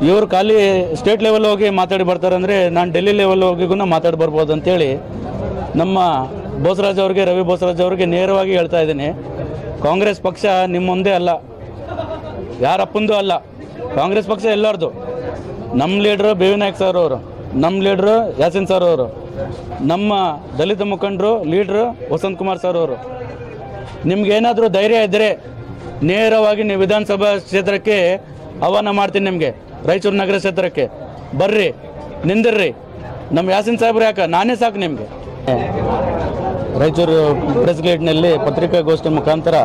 ಇವರು ಖಾಲಿ state level ಹೋಗಿ ಮಾತಾಡಿ ಬರ್ತಾರೆ ಅಂದರೆ ನಾನು ಡೆಲ್ಲಿ ಲೆವೆಲ್ ಹೋಗಿಗೂ ಮಾತಾಡಿ ಬರ್ಬೋದು ಅಂತೇಳಿ ನಮ್ಮ ಬೋಸರಾಜ್ ಅವ್ರಿಗೆ ರವಿ ಬೋಸರಾಜ್ ಅವ್ರಿಗೆ ನೇರವಾಗಿ ಹೇಳ್ತಾ ಇದ್ದೀನಿ ಕಾಂಗ್ರೆಸ್ ಪಕ್ಷ ನಿಮ್ಮ ಮುಂದೆ ಅಲ್ಲ ಯಾರಪ್ಪಂದು ಅಲ್ಲ ಕಾಂಗ್ರೆಸ್ ಪಕ್ಷ ಎಲ್ಲರದು ನಮ್ಮ ಲೀಡ್ರು ಬಿ ವಿನಾಯಕ್ ಸರ್ ಅವರು ನಮ್ಮ ಲೀಡ್ರು ಯಾಸಿನ್ ಸರ್ ಅವರು ನಮ್ಮ ದಲಿತ ಮುಖಂಡರು ಲೀಡ್ರು ವಸಂತ್ ಕುಮಾರ್ ಸರ್ ಅವರು ನಿಮ್ಗೇನಾದರೂ ಧೈರ್ಯ ಇದ್ದರೆ ನೇರವಾಗಿ ನೀವು ವಿಧಾನಸಭಾ ಕ್ಷೇತ್ರಕ್ಕೆ ಆಹ್ವಾನ ಮಾಡ್ತೀನಿ ನಿಮಗೆ ರಾಯಚೂರು ನಗರ ಕ್ಷೇತ್ರಕ್ಕೆ ಬರ್ರಿ ನಿಂದಿರ್ರಿ ನಮ್ಮ ಯಾಸಿನ್ ಸಾಹೇಬ್ರು ಯಾಕೆ ನಾನೇ ಸಾಕು ನಿಮಗೆ ರಾಯಚೂರು ಪ್ರೆಸ್ ಗೇಟ್ನಲ್ಲಿ ಪತ್ರಿಕಾಗೋಷ್ಠಿ ಮುಖಾಂತರ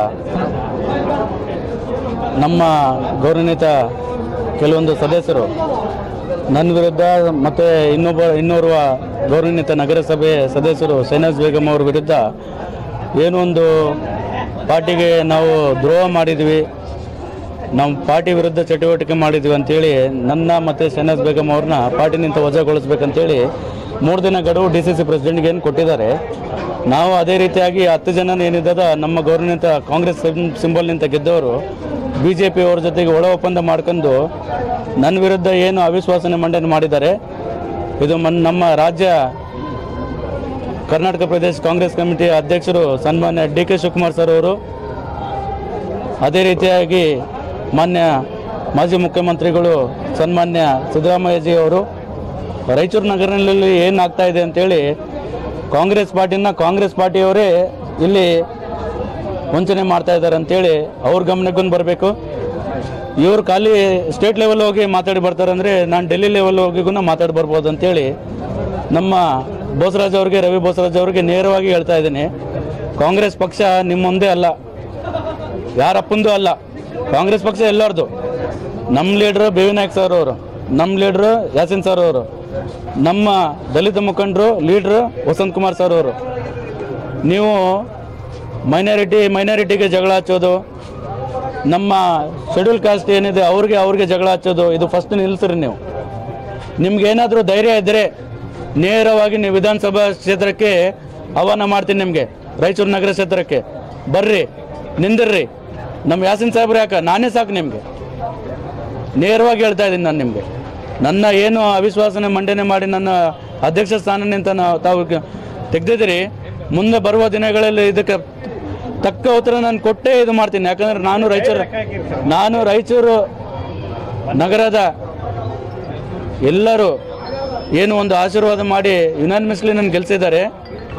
ನಮ್ಮ ಗೌರವಾನ್ವಿತ ಕೆಲವೊಂದು ಸದಸ್ಯರು ನನ್ನ ವಿರುದ್ಧ ಮತ್ತು ಇನ್ನೊಬ್ಬ ಇನ್ನೋರ್ವ ಗೌರವಾನ್ವಿತ ನಗರಸಭೆ ಸದಸ್ಯರು ಶೈನಾಜ್ ಬೇಗಂ ಅವ್ರ ವಿರುದ್ಧ ಏನೋ ಒಂದು ಪಾರ್ಟಿಗೆ ನಾವು ದ್ರೋಹ ಮಾಡಿದ್ವಿ ನಾವು ಪಾರ್ಟಿ ವಿರುದ್ಧ ಚಟುವಟಿಕೆ ಮಾಡಿದ್ವಿ ಅಂತೇಳಿ ನನ್ನ ಮತ್ತು ಶಹನಾಜ್ ಬೇಗಂ ಅವ್ರನ್ನ ಪಾರ್ಟಿನಿಂದ ವಜಾಗೊಳಿಸ್ಬೇಕಂತೇಳಿ ಮೂರು ದಿನ ಗಡುವು ಡಿ ಸಿ ಸಿ ಪ್ರೆಸಿಡೆಂಟ್ಗೆ ಏನು ಕೊಟ್ಟಿದ್ದಾರೆ ನಾವು ಅದೇ ರೀತಿಯಾಗಿ ಹತ್ತು ಜನ ಏನಿದ್ದದ ನಮ್ಮ ಗೌರ್ಮೆಂಟ್ ಕಾಂಗ್ರೆಸ್ ಸಿಂ- ಸಿಂಬಲ್ನಿಂದ ಗೆದ್ದವರು ಬಿ ಜೆ ಪಿ ಅವ್ರ ಜೊತೆಗೆ ಒಳ ಒಪ್ಪಂದ ಮಾಡ್ಕೊಂಡು ನನ್ನ ವಿರುದ್ಧ ಏನು ಅವಿಶ್ವಾಸನೆ ಮಂಡನೆ ಮಾಡಿದ್ದಾರೆ ಇದು ಮನ್ ನಮ್ಮ ರಾಜ್ಯ ಕರ್ನಾಟಕ ಪ್ರದೇಶ ಕಾಂಗ್ರೆಸ್ ಕಮಿಟಿ ಅಧ್ಯಕ್ಷರು ಸನ್ಮಾನ್ಯ ಡಿ ಕೆ ಶಿವಕುಮಾರ್ ಸರ್ ಅವರು ಅದೇ ರೀತಿಯಾಗಿ ಮಾನ್ಯ ಮಾಜಿ ಮುಖ್ಯಮಂತ್ರಿಗಳು ಸನ್ಮಾನ್ಯ ಸಿದ್ದರಾಮಯ್ಯಜಿ ಅವರು ರಾಯಚೂರು ನಗರದಲ್ಲಿ ಏನಾಗ್ತಾ ಇದೆ ಅಂತೇಳಿ ಕಾಂಗ್ರೆಸ್ ಪಾರ್ಟಿನ ಕಾಂಗ್ರೆಸ್ ಪಾರ್ಟಿಯವರೇ ಇಲ್ಲಿ ವಂಚನೆ ಮಾಡ್ತಾ ಇದ್ದಾರೆ ಅಂತೇಳಿ ಅವ್ರ ಗಮನಕ್ಕೂ ಬರಬೇಕು ಇವರು ಖಾಲಿ ಸ್ಟೇಟ್ ಲೆವೆಲ್ ಹೋಗಿ ಮಾತಾಡಿ ಬರ್ತಾರೆ ಅಂದರೆ ನಾನು ಡೆಲ್ಲಿ ಲೆವೆಲ್ ಹೋಗಿಗೂ ಮಾತಾಡಿ ಬರ್ಬೋದು ಅಂತೇಳಿ ನಮ್ಮ ಬೋಸರಾಜ್ ಅವ್ರಿಗೆ ರವಿ ಬೋಸರಾಜ್ ಅವ್ರಿಗೆ ನೇರವಾಗಿ ಹೇಳ್ತಾ ಇದ್ದೀನಿ ಕಾಂಗ್ರೆಸ್ ಪಕ್ಷ ನಿಮ್ಮ ಮುಂದೆ ಅಲ್ಲ ಯಾರಪ್ಪಂದು ಅಲ್ಲ ಕಾಂಗ್ರೆಸ್ ಪಕ್ಷ ಎಲ್ಲರದು ನಮ್ಮ ಲೀಡ್ರು ಬಿ ವಿನಾಯಕ್ ಸರ್ ಅವರು ನಮ್ಮ ಲೀಡ್ರು ಯಾಸಿನ್ ಸರ್ ಅವರು ನಮ್ಮ ದಲಿತ ಮುಖಂಡರು ಲೀಡ್ರು ವಸಂತ್ ಕುಮಾರ್ ಸರ್ ಅವರು ನೀವು ಮೈನಾರಿಟಿ ಮೈನಾರಿಟಿಗೆ ಜಗಳ ಹಚ್ಚೋದು ನಮ್ಮ ಶೆಡ್ಯೂಲ್ ಕಾಸ್ಟ್ ಏನಿದೆ ಅವ್ರಿಗೆ ಅವ್ರಿಗೆ ಜಗಳ ಹಚ್ಚೋದು ಇದು ಫಸ್ಟ್ ನಿಲ್ಲಿಸ್ರಿ ನೀವು ನಿಮ್ಗೇನಾದರೂ ಧೈರ್ಯ ಇದ್ದರೆ ನೇರವಾಗಿ ನೀವು ವಿಧಾನಸಭಾ ಕ್ಷೇತ್ರಕ್ಕೆ ಆಹ್ವಾನ ಮಾಡ್ತೀನಿ ನಿಮಗೆ ರಾಯಚೂರು ನಗರ ಕ್ಷೇತ್ರಕ್ಕೆ ಬರ್ರಿ ನಿಂದಿರ್ರಿ ನಮ್ಮ ಯಾಸಿನ್ ಸಾಹೇಬ್ರು ಯಾಕೆ ನಾನೇ ಸಾಕು ನಿಮಗೆ ನೇರವಾಗಿ ಹೇಳ್ತಾ ಇದ್ದೀನಿ ನಾನು ನಿಮಗೆ ನನ್ನ ಏನು ಅವಿಶ್ವಾಸನೆ ಮಂಡನೆ ಮಾಡಿ ನನ್ನ ಅಧ್ಯಕ್ಷ ಸ್ಥಾನನಿಂದ ನಾವು ತಾವು ಗ- ತೆಗ್ದಿದ್ದೀರಿ ಮುಂದೆ ಬರುವ ದಿನಗಳಲ್ಲಿ ಇದಕ್ಕೆ ತಕ್ಕ ಉತ್ತರ ನಾನು ಕೊಟ್ಟೇ ಇದು ಮಾಡ್ತೀನಿ ಯಾಕಂದ್ರೆ ನಾನು ರಾಯಚೂರು ನಾನು ರಾಯಚೂರು ನಗರದ ಎಲ್ಲರೂ ಏನು ಒಂದು ಆಶೀರ್ವಾದ ಮಾಡಿ ಯುನಾನಿಮಸ್ಲಿ ನನ್ನ ಗೆಲ್ಸಿದ್ದಾರೆ